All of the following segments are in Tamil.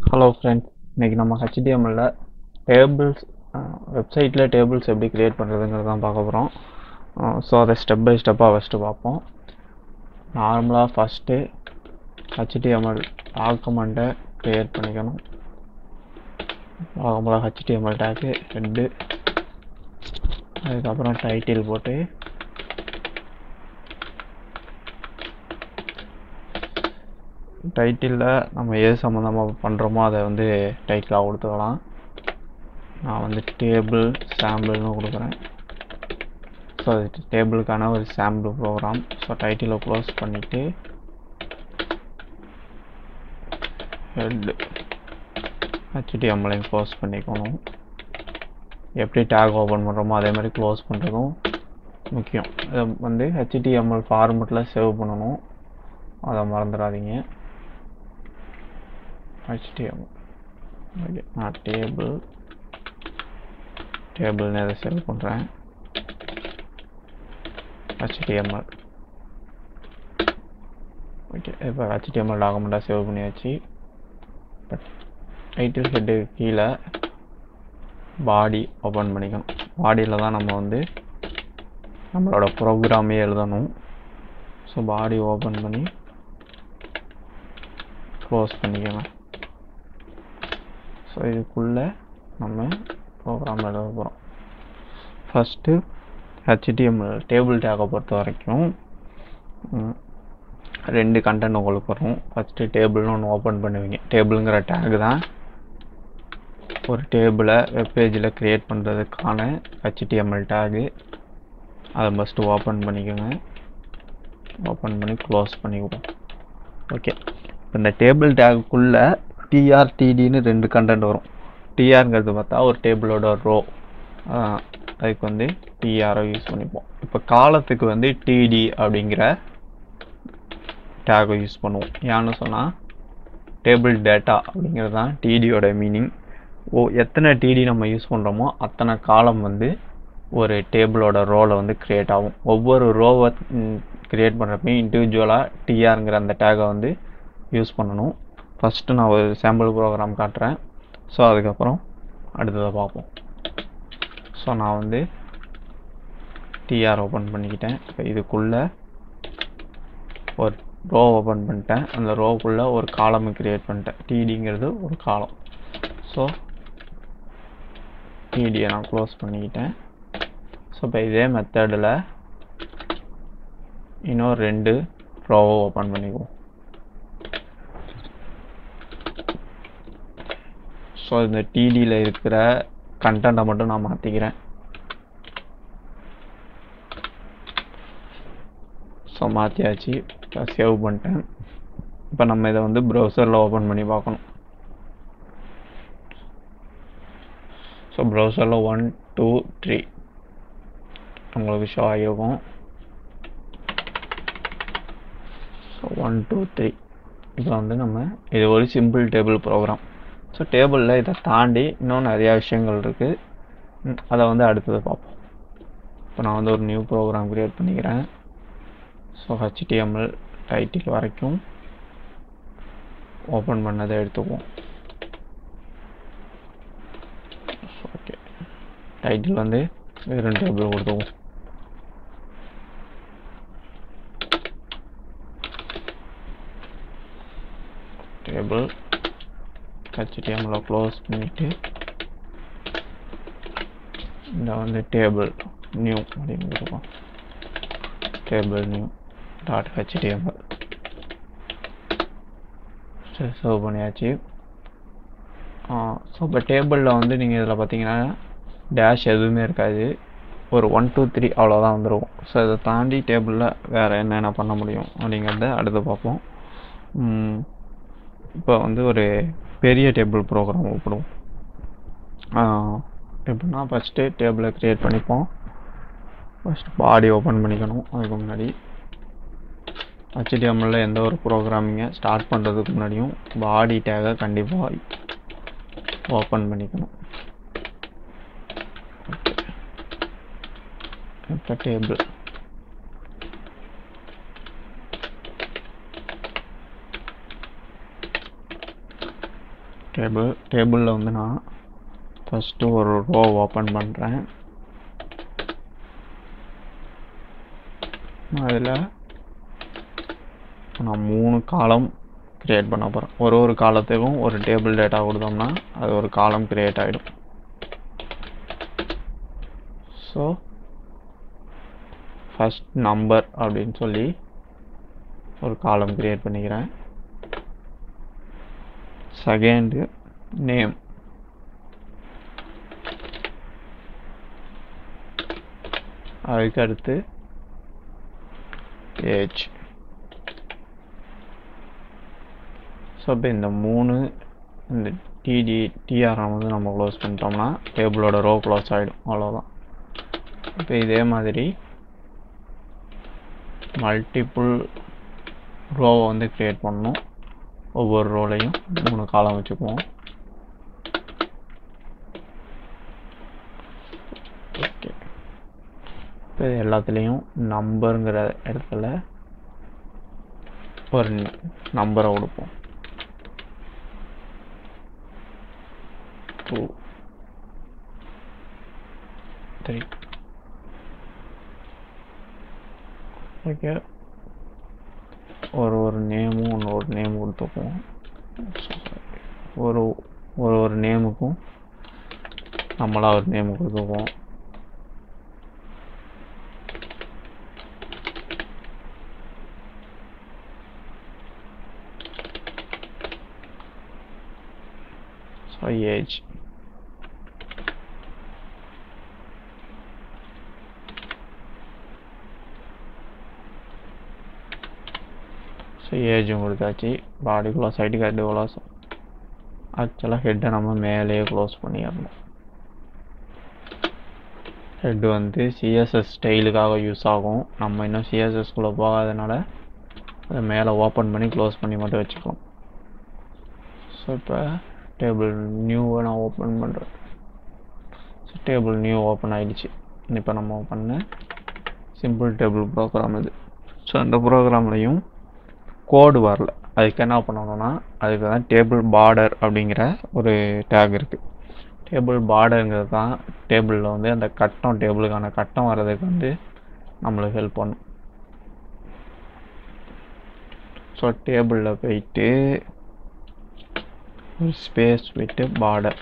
ஹலோ ஃப்ரெண்ட்ஸ் இன்றைக்கி நம்ம ஹெச்டிஎம்எல்ல டேபிள்ஸ் வெப்சைட்டில் டேபிள்ஸ் எப்படி க்ரியேட் பண்ணுறதுங்கிறது தான் பார்க்க போகிறோம் ஸோ அதை ஸ்டெப் பை ஸ்டெப்பாக ஃபஸ்ட்டு பார்ப்போம் நார்மலாக ஃபஸ்ட்டு ஹெச்டிஎம்எல் டாக்குமெண்ட்டை க்ரியேட் பண்ணிக்கணும் நார்மலாக ஹெச்டிஎம்எல் டேக்கு ஹெட்டு அதுக்கப்புறம் டைட்டில் போட்டு டைட்டிலில் நம்ம எது சம்மந்தமாக பண்ணுறோமோ அதை வந்து டைட்டிலாக கொடுத்துக்கலாம் நான் வந்து டேபிள் சாம்பிள்னு கொடுக்குறேன் ஸோ அது டேபிளுக்கான ஒரு சாம்பிள் ப்ரோக்ராம் ஸோ டைட்டிலை க்ளோஸ் பண்ணிவிட்டு ஹெட் ஹெச்டிஎம்எல்லையும் க்ளோஸ் பண்ணிக்கணும் எப்படி டேக் ஓப்பன் பண்ணுறோமோ அதே மாதிரி க்ளோஸ் பண்ணுறதும் முக்கியம் இதை வந்து ஹெச்டிஎம்எல் ஃபார்மெட்டில் சேவ் பண்ணணும் அதை மறந்துடாதீங்க HTML ஓகே நான் டேபிள் டேபிள்னு எதை சேவ் பண்ணுறேன் HTML ஓகே இப்போ HTML டாக்குமெண்ட்டாக சேவ் பண்ணியாச்சு டைட்டில் ஹெட்டு கீழே பாடி ஓப்பன் பண்ணிக்கணும் பாடியில் தான் நம்ம வந்து நம்மளோட ப்ரோக்ராமே எழுதணும் ஸோ பாடி ஓப்பன் பண்ணி க்ளோஸ் பண்ணிக்கணும் ஸோ இதுக்குள்ளே நம்ம ப்ரோக்ராம் எழுத போகிறோம் ஃபஸ்ட்டு ஹெச்டிஎம்எல் டேபிள் டேக்கை பொறுத்த வரைக்கும் ம், ரெண்டு கண்டென்ட் உங்களுக்கு வரும் ஃபஸ்ட்டு டேபிள்னு ஒன்று ஓப்பன் பண்ணுவீங்க டேபிளுங்கிற டேக் தான் ஒரு டேபிளை வெப்பேஜில் க்ரியேட் பண்ணுறதுக்கான ஹெச்டிஎம்எல் டேகு அதை ஃபஸ்ட்டு ஓப்பன் பண்ணிக்கோங்க ஓப்பன் பண்ணி க்ளோஸ் பண்ணிக்குவோம் ஓகே இந்த டேபிள் டேக்குள்ளே டிஆர்டிடின்னு ரெண்டு கண்டென்ட் வரும் டிஆர்ங்கிறது பார்த்தா ஒரு டேபிளோட ரோ அதுக்கு வந்து டிஆரை யூஸ் பண்ணிப்போம் இப்போ காலத்துக்கு வந்து டிடி அப்படிங்கிற டேகை யூஸ் பண்ணுவோம் ஏன்னு சொன்னால் டேபிள் டேட்டா அப்படிங்கிறது தான் டிடியோட மீனிங் ஓ எத்தனை டிடி நம்ம யூஸ் பண்ணுறோமோ அத்தனை காலம் வந்து ஒரு டேபிளோட ரோலை வந்து க்ரியேட் ஆகும் ஒவ்வொரு ரோவை க்ரியேட் பண்ணுறப்பையும் இண்டிவிஜுவலாக டிஆருங்கிற அந்த டேகை வந்து யூஸ் பண்ணணும் ஃபஸ்ட்டு நான் ஒரு சாம்பிள் ப்ரோக்ராம் காட்டுறேன் ஸோ அதுக்கப்புறம் அடுத்ததை பார்ப்போம் ஸோ நான் வந்து டிஆர் ஓப்பன் பண்ணிக்கிட்டேன் இப்போ இதுக்குள்ளே ஒரு ரோ ஓப்பன் பண்ணிட்டேன் அந்த ரோவுக்குள்ளே ஒரு காலம் க்ரியேட் பண்ணிட்டேன் டிடிங்கிறது ஒரு காலம் ஸோ டிடியை நான் க்ளோஸ் பண்ணிக்கிட்டேன் ஸோ இப்போ இதே மெத்தடில் இன்னும் ரெண்டு ரோவை ஓப்பன் பண்ணிக்குவோம் ஸோ இந்த டிடியில் இருக்கிற கண்டென்ட்டை மட்டும் நான் மாற்றிக்கிறேன் ஸோ மாற்றியாச்சு இப்போ சேவ் பண்ணிட்டேன் இப்போ நம்ம இதை வந்து ப்ரௌசரில் ஓப்பன் பண்ணி பார்க்கணும் ஸோ ப்ரௌசரில் ஒன் டூ த்ரீ உங்களுக்கு ஷோ ஆகிருக்கும் ஸோ ஒன் டூ த்ரீ இப்போ வந்து நம்ம இது ஒரு சிம்பிள் டேபிள் ப்ரோக்ராம் ஸோ டேபிளில் இதை தாண்டி இன்னும் நிறையா விஷயங்கள் இருக்குது அதை வந்து அடுத்தது பார்ப்போம் இப்போ நான் வந்து ஒரு நியூ ப்ரோக்ராம் க்ரியேட் பண்ணிக்கிறேன் ஸோ ஹெச்டிஎம்எல் டைட்டில் வரைக்கும் ஓப்பன் பண்ணதை எடுத்துக்குவோம் ஓகே டைட்டில் வந்து வெறும் டேபிள் கொடுத்துக்குவோம் டேபிள் ஹெச்டிஎம்ல க்ளோஸ் பண்ணிவிட்டு இந்த வந்து டேபிள் நியூ அப்படின்னு கொடுப்போம் table new dot HTML save பண்ணியாச்சு ஸோ இப்போ டேபிளில் வந்து நீங்கள் இதில் பார்த்தீங்கன்னா டேஷ் எதுவுமே இருக்காது ஒரு ஒன் டூ த்ரீ அவ்வளோதான் வந்துடும் ஸோ இதை தாண்டி டேபிளில் வேறு என்னென்ன பண்ண முடியும் அப்படிங்கிறத அடுத்து பார்ப்போம் ம், இப்போ வந்து ஒரு பெரிய டேபிள் ப்ரோக்ராம் கூப்பிடுவோம் எப்படின்னா ஃபஸ்ட்டு டேபிளை க்ரியேட் பண்ணிப்போம் ஃபஸ்ட் பாடி ஓப்பன் பண்ணிக்கணும் அதுக்கு முன்னாடி HTML ல எந்த ஒரு ப்ரோக்ராமிங்கை ஸ்டார்ட் பண்ணுறதுக்கு முன்னாடியும் பாடி டேகை கண்டிப்பாக ஓப்பன் பண்ணிக்கணும் இப்போ டேபிள் டேபிள் டேபிளில் வந்து நான் ஃபஸ்ட்டு ஒரு ரோ ஓப்பன் பண்ணுறேன் அதில் நான் மூணு காலம் கிரியேட் பண்ண போகிறேன் ஒரு ஒரு காலத்துக்கும் ஒரு டேபிள் டேட்டா கொடுத்தோம்னா அது ஒரு காலம் கிரியேட் ஆகிடும் ஸோ ஃபஸ்ட் நம்பர் அப்படின்னு சொல்லி ஒரு காலம் கிரியேட் பண்ணிக்கிறேன் செகண்டு நேம் அதுக்கு அடுத்து ஏஜ் ஸோ இப்போ இந்த மூணு இந்த டிடி டிஆர் வந்து நம்ம க்ளோஸ் பண்ணிட்டோம்னா டேபிளோட ரோ க்ளோஸ் ஆகிடும் அவ்வளோதான் இப்போ இதே மாதிரி மல்டிப்புள் ரோவை வந்து க்ரியேட் பண்ணணும் ஒவ்வொரு ரோலையும் மூணு காலம் வச்சுக்குவோம் ஓகே இப்போ இது எல்லாத்துலேயும் நம்பருங்கிற இடத்துல ஒரு நம்பரை கொடுப்போம் டூ த்ரீ ஓகே ஒரு ஒரு நேமும் ஒன்று ஒரு நேம் கொடுத்துக்குவோம் ஒரு ஒரு ஒரு நேமுக்கும் நம்மளா ஒரு நேம் கொடுத்துக்குவோம் ஸோ ஏஜ் ஸோ ஏஜும் கொடுத்தாச்சு body close side head close ஆக்சுவலாக ஹெட்டை நம்ம மேலேயே க்ளோஸ் பண்ணிடணும் ஹெட் வந்து சிஎஸ்எஸ் ஸ்டைலுக்காக யூஸ் ஆகும் நம்ம இன்னும் சிஎஸ்எஸ்குள்ளே போகாதனால அதை மேலே ஓப்பன் பண்ணி க்ளோஸ் பண்ணி மட்டும் வச்சுக்கலாம் ஸோ இப்போ டேபிள் நியூவை நான் ஓப்பன் பண்ணுறேன் ஸோ டேபிள் நியூ ஓப்பன் ஆகிடுச்சு இப்போ நம்ம பண்ண சிம்பிள் டேபிள் ப்ரோக்ராம் இது ஸோ அந்த ப்ரோக்ராம்லையும் கோடு வரல அதுக்கு என்ன பண்ணணும்னா அதுக்கு தான் டேபிள் பார்டர் அப்படிங்கிற ஒரு டேக் இருக்குது டேபிள் பார்டருங்கிறது தான் டேபிளில் வந்து அந்த கட்டம் டேபிளுக்கான கட்டம் வர்றதுக்கு வந்து நம்மளுக்கு ஹெல்ப் பண்ணும் ஸோ டேபிளில் போயிட்டு ஒரு ஸ்பேஸ் விட்டு பார்டர்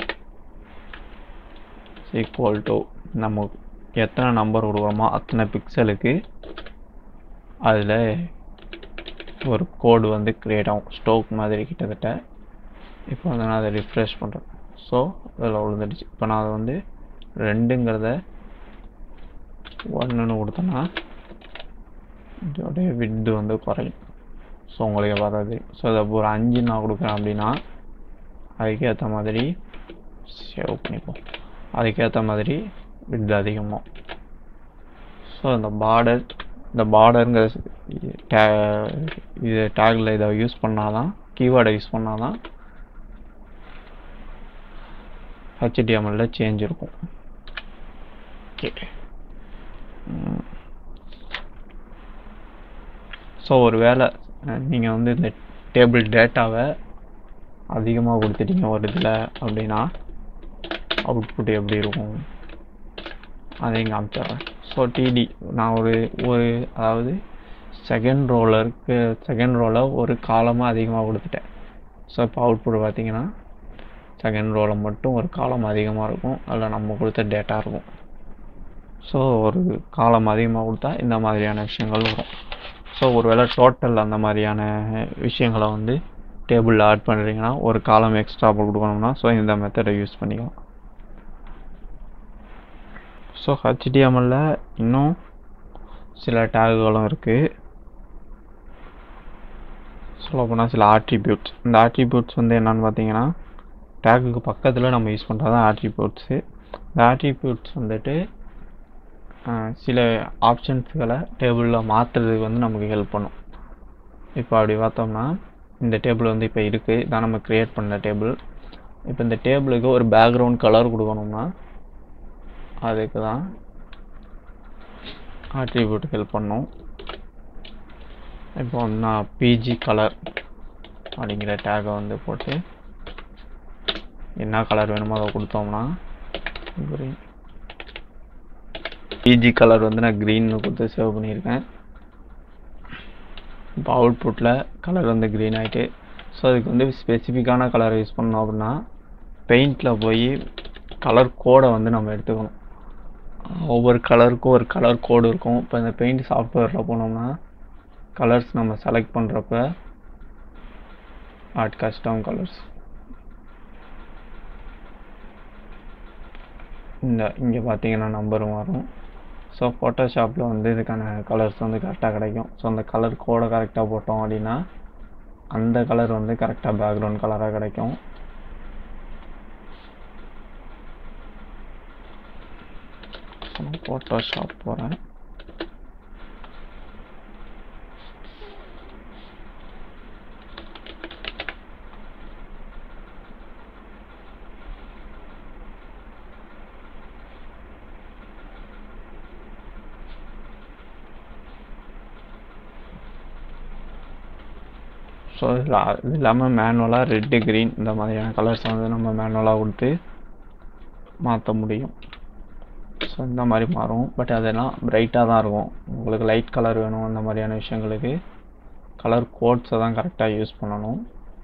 ஈக்குவல் டு நம்ம எத்தனை நம்பர் கொடுக்குறோமோ அத்தனை பிக்சலுக்கு அதில் ஒரு கோடு வந்து க்ரியேட் ஆகும் ஸ்டோக் மாதிரி கிட்டத்தட்ட இப்போ வந்து நான் அதை ரிஃப்ரெஷ் பண்ணுறேன் ஸோ அதில் விழுந்துடுச்சு இப்போ நான் அதை வந்து ரெண்டுங்கிறத ஒன்றுன்னு கொடுத்தேன்னா இதோடைய விட்டு வந்து குறையும் ஸோ உங்களுக்கு வராது ஸோ அதை ஒரு அஞ்சு நான் கொடுக்குறேன் அப்படின்னா அதுக்கேற்ற மாதிரி சேவ் பண்ணிப்போம் அதுக்கேற்ற மாதிரி விட் அதிகமாக ஸோ இந்த பார்டர் இந்த பார்டருங்கிற டே இது டேக்கில் இதை யூஸ் பண்ணால் தான் கீவேர்டை யூஸ் பண்ணால் தான் ஹெச்டிஎம்எல்ல சேஞ்ச் இருக்கும் ஓகே ஸோ ஒரு வேளை நீங்கள் வந்து இந்த டேபிள் டேட்டாவை அதிகமாக கொடுத்துட்டீங்க ஒரு இதில் அப்படின்னா அவுட்புட் எப்படி இருக்கும் அதையும் காமிச்சிட்றேன் ஸோ டிடி நான் ஒரு ஒரு அதாவது செகண்ட் ரோலருக்கு செகண்ட் ரோவில் ஒரு காலமாக அதிகமாக கொடுத்துட்டேன் ஸோ இப்போ அவுட்புட் பார்த்தீங்கன்னா செகண்ட் ரோவில் மட்டும் ஒரு காலம் அதிகமாக இருக்கும் அதில் நம்ம கொடுத்த டேட்டா இருக்கும் ஸோ ஒரு காலம் அதிகமாக கொடுத்தா இந்த மாதிரியான விஷயங்கள் வரும் ஸோ ஒருவேளை டோட்டல் அந்த மாதிரியான விஷயங்களை வந்து டேபிளில் ஆட் பண்ணுறீங்கன்னா ஒரு காலம் எக்ஸ்ட்ரா கொடுக்கணும்னா ஸோ இந்த மெத்தடை யூஸ் பண்ணிக்கலாம் ஸோ ஹெச்டிஎம்எல்ல இன்னும் சில டேகுகளும் இருக்குது சொல்லப்போனால் சில ஆட்ரிபியூட்ஸ் இந்த ஆட்ரிபியூட்ஸ் வந்து என்னன்னு பார்த்தீங்கன்னா டேகுக்கு பக்கத்தில் நம்ம யூஸ் பண்ணுறது தான் ஆட்ரிபியூட்ஸு இந்த ஆட்ரிபியூட்ஸ் வந்துட்டு சில ஆப்ஷன்ஸ்களை டேபிளில் மாற்றுறதுக்கு வந்து நமக்கு ஹெல்ப் பண்ணும் இப்போ அப்படி பார்த்தோம்னா இந்த டேபிள் வந்து இப்போ இருக்குது இதான் நம்ம க்ரியேட் பண்ண டேபிள் இப்போ இந்த டேபிளுக்கு ஒரு பேக்ரவுண்ட் கலர் கொடுக்கணும்னா அதுக்கு தான் ஆட்ரிபியூட் ஹெல்ப் பண்ணும் இப்போ வந்து நான் பிஜி கலர் அப்படிங்கிற டேகை வந்து போட்டு என்ன கலர் வேணுமோ அதை கொடுத்தோம்னா green பிஜி கலர் வந்து நான் க்ரீன்னு கொடுத்து சேவ் பண்ணியிருக்கேன் இப்போ அவுட்புட்டில் கலர் வந்து க்ரீன் ஆகிட்டு ஸோ அதுக்கு வந்து ஸ்பெசிஃபிக்கான கலரை யூஸ் பண்ணோம் அப்படின்னா பெயிண்டில் போய் கலர் கோடை வந்து நம்ம எடுத்துக்கணும் ஒவ்வொரு கலருக்கும் ஒரு கலர் கோடு இருக்கும் இப்போ இந்த பெயிண்ட் சாஃப்ட்வேரில் போனோம்னா கலர்ஸ் நம்ம செலக்ட் பண்ணுறப்ப ஆட் கஸ்டம் கலர்ஸ் இந்த இங்கே பார்த்தீங்கன்னா நம்பரும் வரும் ஸோ ஃபோட்டோஷாப்பில் வந்து இதுக்கான கலர்ஸ் வந்து கரெக்டாக கிடைக்கும் ஸோ அந்த கலர் கோடை கரெக்டாக போட்டோம் அப்படின்னா அந்த கலர் வந்து கரெக்டாக பேக்ரவுண்ட் கலராக கிடைக்கும் ஃபோட்டோஷாப் போகிறேன் ஸோ இதில் இது இல்லாமல் மேனுவலாக ரெட்டு க்ரீன் இந்த மாதிரியான கலர்ஸ் வந்து நம்ம மேனுவலாக கொடுத்து மாற்ற முடியும் ஸோ இந்த மாதிரி மாறும் பட் அதெல்லாம் பிரைட்டாக தான் இருக்கும் உங்களுக்கு லைட் கலர் வேணும் அந்த மாதிரியான விஷயங்களுக்கு கலர் கோட்ஸை தான் கரெக்டாக யூஸ் பண்ணணும்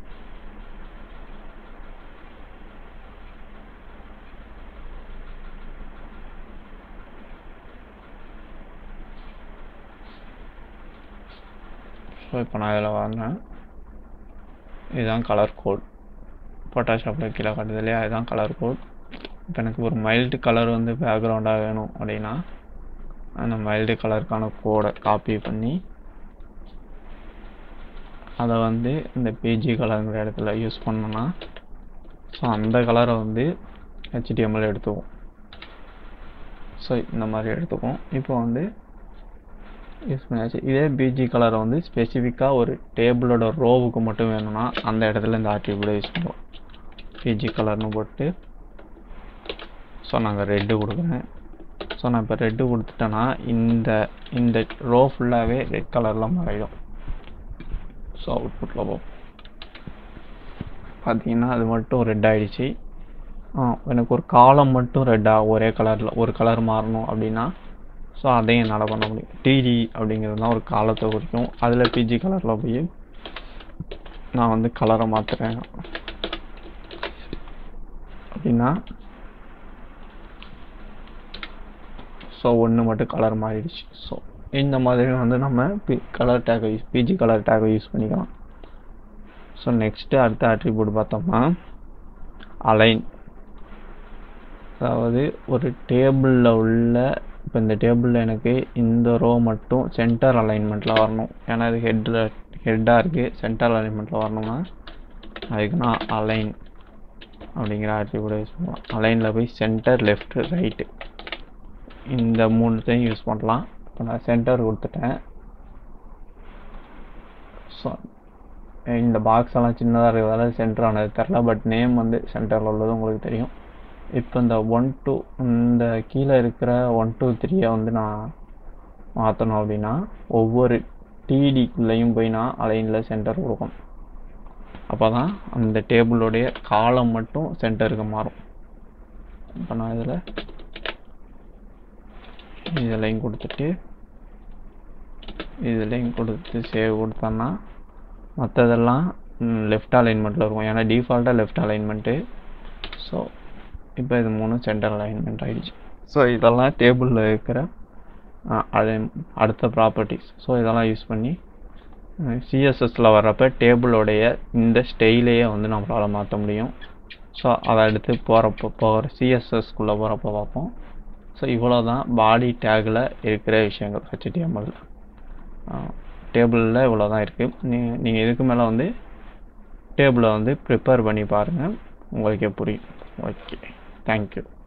ஸோ இப்போ நான் இதில் வந்தேன் இதுதான் கலர் கோட் ஃபோட்டோஷாப்பில் கீழே காட்டுது இல்லையா இதுதான் கலர் கோட் இப்போ எனக்கு ஒரு மைல்டு கலர் வந்து பேக்ரவுண்டாக வேணும் அப்படின்னா அந்த மைல்டு கலருக்கான கோடை காப்பி பண்ணி அதை வந்து இந்த பிஜி கலருங்கிற இடத்துல யூஸ் பண்ணோன்னா ஸோ அந்த கலரை வந்து ஹெச்டிஎம்எல் எடுத்துக்கும் ஸோ இந்த மாதிரி எடுத்துக்கும் இப்போ வந்து யூஸ் பண்ணியாச்சு இதே பிஜி கலரை வந்து ஸ்பெசிஃபிக்காக ஒரு டேபிளோட ரோவுக்கு மட்டும் வேணும்னா அந்த இடத்துல இந்த ஆட்ரிபியூட யூஸ் பண்ணுவோம் பிஜி கலர்னு போட்டு ஸோ நாங்கள் ரெட்டு கொடுக்குறேன் ஸோ நான் இப்போ ரெட்டு கொடுத்துட்டேன்னா இந்த இந்த ரோ ஃபுல்லாகவே ரெட் கலரில் மாறிடும் ஸோ அவுட்புட்டில் போகும் பார்த்தீங்கன்னா அது மட்டும் ரெட் ஆகிடுச்சு எனக்கு ஒரு காலம் மட்டும் ரெட்டாக ஒரே கலரில் ஒரு கலர் மாறணும் அப்படின்னா ஸோ அதையும் என்னால் பண்ண முடியும் டிடி அப்படிங்கிறது தான் ஒரு காலத்தை குறிக்கும் அதில் பிஜி கலரில் போய் நான் வந்து கலரை மாற்றுறேன் அப்படின்னா ஸோ ஒன்று மட்டும் கலர் மாறிடுச்சு ஸோ இந்த மாதிரி வந்து நம்ம பி கலர் டேக்கை யூஸ் பிஜி கலர் டேக்கை யூஸ் பண்ணிக்கலாம் ஸோ நெக்ஸ்ட்டு அடுத்த அட்ரிபியூட் பார்த்தோம்னா அலைன் அதாவது ஒரு டேபிளில் உள்ள இப்போ இந்த டேபிளில் எனக்கு இந்த ரோ மட்டும் சென்டர் அலைன்மெண்ட்டில் வரணும் ஏன்னா இது ஹெட்டில் ஹெட்டாக இருக்குது சென்டர் அலைன்மெண்ட்டில் வரணும்னா அதுக்கு நான் அலைன் அப்படிங்கிற ஆட்ரிபியூட் யூஸ் பண்ணலாம் அலைனில் போய் சென்டர் லெஃப்ட் ரைட்டு இந்த மூணுத்தையும் யூஸ் பண்ணலாம் இப்போ நான் சென்டர் கொடுத்துட்டேன் ஸோ இந்த பாக்ஸ் எல்லாம் சின்னதாக இருக்கிறதால சென்டர் ஆனது தெரில பட் நேம் வந்து சென்டரில் உள்ளது உங்களுக்கு தெரியும் இப்போ இந்த ஒன் டூ இந்த கீழே இருக்கிற ஒன் டூ த்ரீயை வந்து நான் மாற்றணும் அப்படின்னா ஒவ்வொரு டிடிக்குள்ளேயும் போய் நான் அலைனில் சென்டர் கொடுக்கணும் அப்போ தான் அந்த டேபிளோடைய காலம் மட்டும் சென்டருக்கு மாறும் இப்போ நான் இதில் இதுலையும் கொடுத்துட்டு இதுலையும் கொடுத்து சேவ் கொடுத்தோன்னா மற்றதெல்லாம் லெஃப்ட் அலைன்மெண்ட்டில் இருக்கும் ஏன்னா டிஃபால்ட்டாக லெஃப்ட் அலைன்மெண்ட்டு ஸோ இப்போ இது மூணு சென்டர் அலைன்மெண்ட் ஆகிடுச்சு ஸோ இதெல்லாம் டேபிளில் இருக்கிற அலைன் அடுத்த ப்ராப்பர்ட்டிஸ் ஸோ இதெல்லாம் யூஸ் பண்ணி சிஎஸ்எஸில் வர்றப்ப டேபிளோடைய இந்த ஸ்டைலையே வந்து நம்மளால் மாற்ற முடியும் ஸோ அதை அடுத்து போகிறப்போ போகிற சிஎஸ்எஸ்குள்ளே போகிறப்போ பார்ப்போம் ஸோ இவ்வளோ தான் பாடி டேக்கில் இருக்கிற விஷயங்கள் ஹெச்டிஎம்எல் டேபிளில் இவ்வளோ தான் இருக்குது நீ நீங்கள் இதுக்கு மேலே வந்து டேபிளை வந்து ப்ரிப்பேர் பண்ணி பாருங்கள் உங்களுக்கே புரியும் ஓகே தேங்க்யூ